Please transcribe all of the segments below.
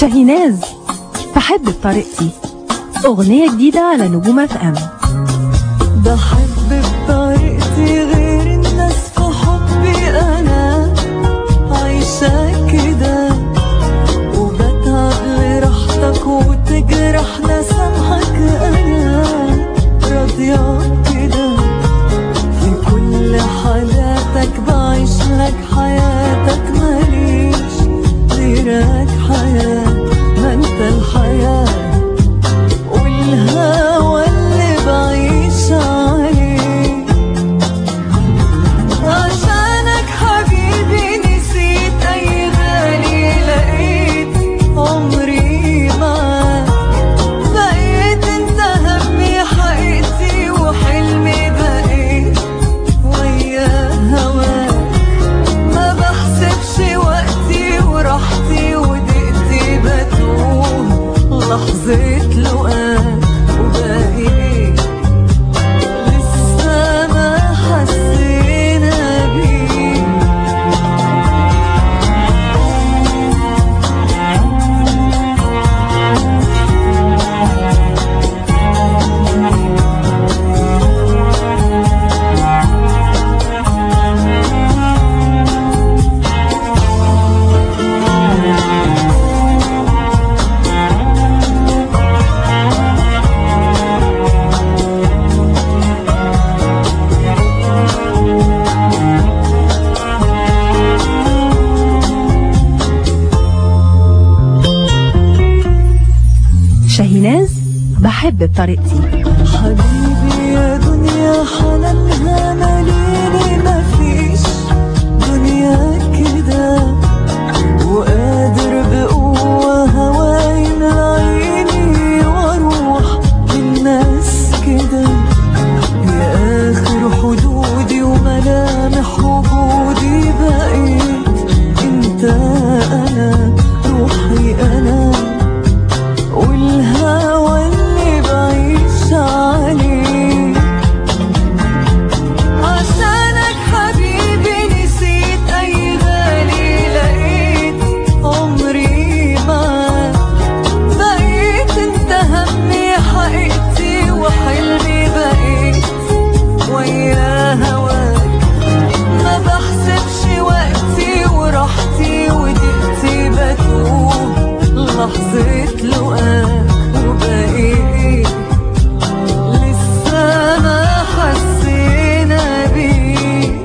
شاهيناز بحب بطريقتي أغنية جديدة على نجوم اف ام بحب بطريقتي غير الناس في حبي انا عايشة كده وبتعب لراحتك وتجرحنا سامحك انا راضية كده في كل حالاتك بعيش لك حياتك ماليش غيرك حياة ما انت الحياة والهوى اللي بعيش عليه عشانك حبيبي نسيت اي غالي لقيت عمري معاك بقيت انت همي حقيقتي وحلمي بقيت ويا هواك ما بحسبش وقتي وراحتي ودقتي بتوه لحظة لقاك وباقي ايه لسه ما حسينا بيه شاهيناز بحب بطريقتي حبيبي يا دنيا حنانها ماليني مفيش دنيا كده وقادر بقوة هواي من عيني واروح للناس كده يا آخر حدودي وملامح وجودي بقيت انت انا روحي انا والهوى اللي بعيش عليه عشانك حبيبي نسيت اي غالي لقيت عمري معاك بقيت انت همي حقيقتي وحلمي بقيت ويا هواك ما بحسبش وقتي وراحتي ودقتي بتوه لحظة لقاك وباقي ايه لسه ما حسينا بيه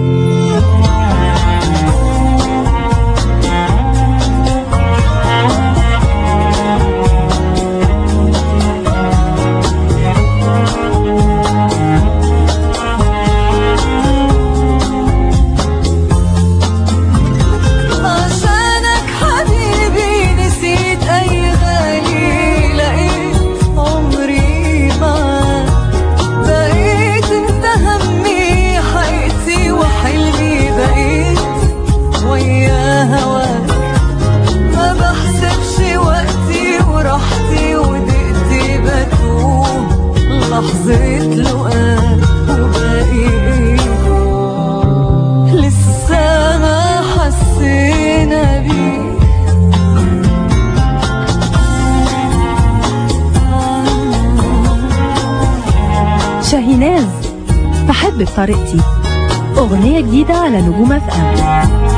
عشانك حبيبي نسيت أي غالي لقيت عمري معاك بقيت انت همي حقيقتي وحلمي بقيت ويا هواك ما بحسبش وقتي وراحتي ودقتي بتوه لحظة لقاك وباقي ايه لسه ما حسينا بيه شاهيناز بحب بطريقتي أغنية جديدة على نجوم اف ام